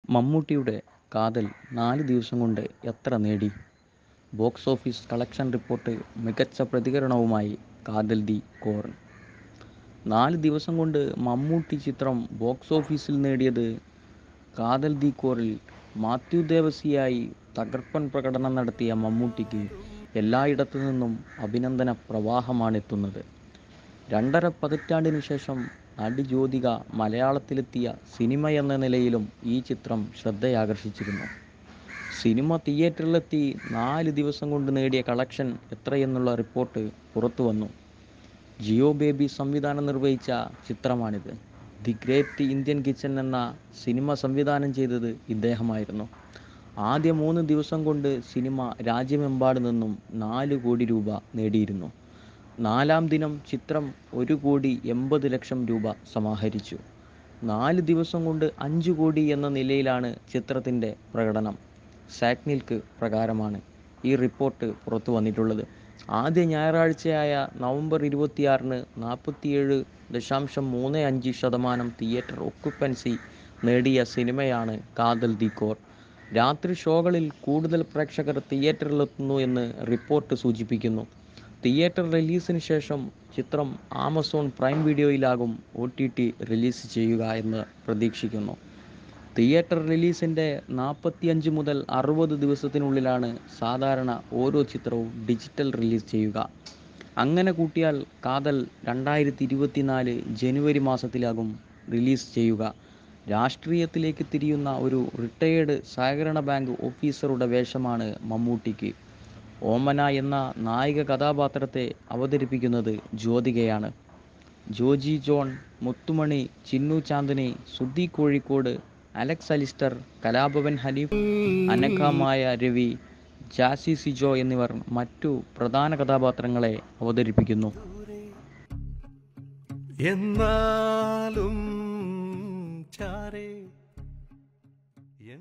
മമ്മൂട്ടിയുടെ കാതൽ നാല് ദിവസം കൊണ്ട് എത്ര നേടി ബോക്സ് ഓഫീസ് കളക്ഷൻ റിപ്പോർട്ട് മികച്ച പ്രതികരണവുമായി കാതൽ ദി കോർ നാല് ദിവസം കൊണ്ട് മമ്മൂട്ടി ചിത്രം ബോക്സ് ഓഫീസിൽ നേടിയത് കാതൽ ദി കോറിൽ മാത്യു ദേവസിയായി തകർപ്പൻ പ്രകടനം നടത്തിയ മമ്മൂട്ടിക്ക് എല്ലായിടത്തു നിന്നും അഭിനന്ദന പ്രവാഹമാണെത്തുന്നത് രണ്ടര പതിറ്റാണ്ടിനു ശേഷം നടി ജ്യോതിക മലയാളത്തിലെത്തിയ സിനിമ എന്ന നിലയിലും ഈ ചിത്രം ശ്രദ്ധയാകർഷിച്ചിരുന്നു സിനിമ തിയേറ്ററിലെത്തി നാല് ദിവസം കൊണ്ട് നേടിയ കളക്ഷൻ എത്രയെന്നുള്ള റിപ്പോർട്ട് പുറത്തു വന്നു ജിയോ ബേബി സംവിധാനം നിർവഹിച്ച ചിത്രമാണിത് ദി ഗ്രേറ്റ് ഇന്ത്യൻ കിച്ചൺ എന്ന സിനിമ സംവിധാനം ചെയ്തത് ഇദ്ദേഹമായിരുന്നു ആദ്യ മൂന്ന് ദിവസം കൊണ്ട് സിനിമ രാജ്യമെമ്പാട് നിന്നും നാല് കോടി രൂപ നേടിയിരുന്നു നാലാം ദിനം ചിത്രം ഒരു കോടി എൺപത് ലക്ഷം രൂപ സമാഹരിച്ചു നാല് ദിവസം കൊണ്ട് അഞ്ച് കോടി എന്ന നിലയിലാണ് ചിത്രത്തിൻ്റെ പ്രകടനം സാക്നിൽക്ക് പ്രകാരമാണ് ഈ റിപ്പോർട്ട് പുറത്തു വന്നിട്ടുള്ളത് ആദ്യ ഞായറാഴ്ചയായ നവംബർ ഇരുപത്തിയാറിന് നാൽപ്പത്തിയേഴ് ദശാംശം മൂന്ന് അഞ്ച് ശതമാനം തിയേറ്റർ ഒക്കുപ്പൻസി നേടിയ സിനിമയാണ് കാതൽ ദി കോർ രാത്രി ഷോകളിൽ കൂടുതൽ പ്രേക്ഷകർ തിയേറ്ററിലെത്തുന്നു എന്ന് റിപ്പോർട്ട് സൂചിപ്പിക്കുന്നു തിയേറ്റർ റിലീസിന് ശേഷം ചിത്രം ആമസോൺ പ്രൈം വീഡിയോയിലാകും ഒ ടി ടി റിലീസ് ചെയ്യുക എന്ന് പ്രതീക്ഷിക്കുന്നു തിയേറ്റർ റിലീസിൻ്റെ നാൽപ്പത്തിയഞ്ച് മുതൽ അറുപത് ദിവസത്തിനുള്ളിലാണ് സാധാരണ ഓരോ ചിത്രവും ഡിജിറ്റൽ റിലീസ് ചെയ്യുക അങ്ങനെ കൂട്ടിയാൽ കാതൽ രണ്ടായിരത്തി ഇരുപത്തിനാല് ജനുവരി മാസത്തിലാകും റിലീസ് ചെയ്യുക രാഷ്ട്രീയത്തിലേക്ക് തിരിയുന്ന ഒരു റിട്ടയേർഡ് സഹകരണ ബാങ്ക് ഓഫീസറുടെ വേഷമാണ് മമ്മൂട്ടിക്ക് ഓമന എന്ന നായിക കഥാപാത്രത്തെ അവതരിപ്പിക്കുന്നത് ജ്യോതികയാണ് Joji John Muthumani Chinnu Chandini Sudhi Kozhikode Alex Alister Kalabhavan Haneef അനഘമായ രവി ജാസി സിജോ എന്നിവർ മറ്റു പ്രധാന കഥാപാത്രങ്ങളെ അവതരിപ്പിക്കുന്നു എന്നാലും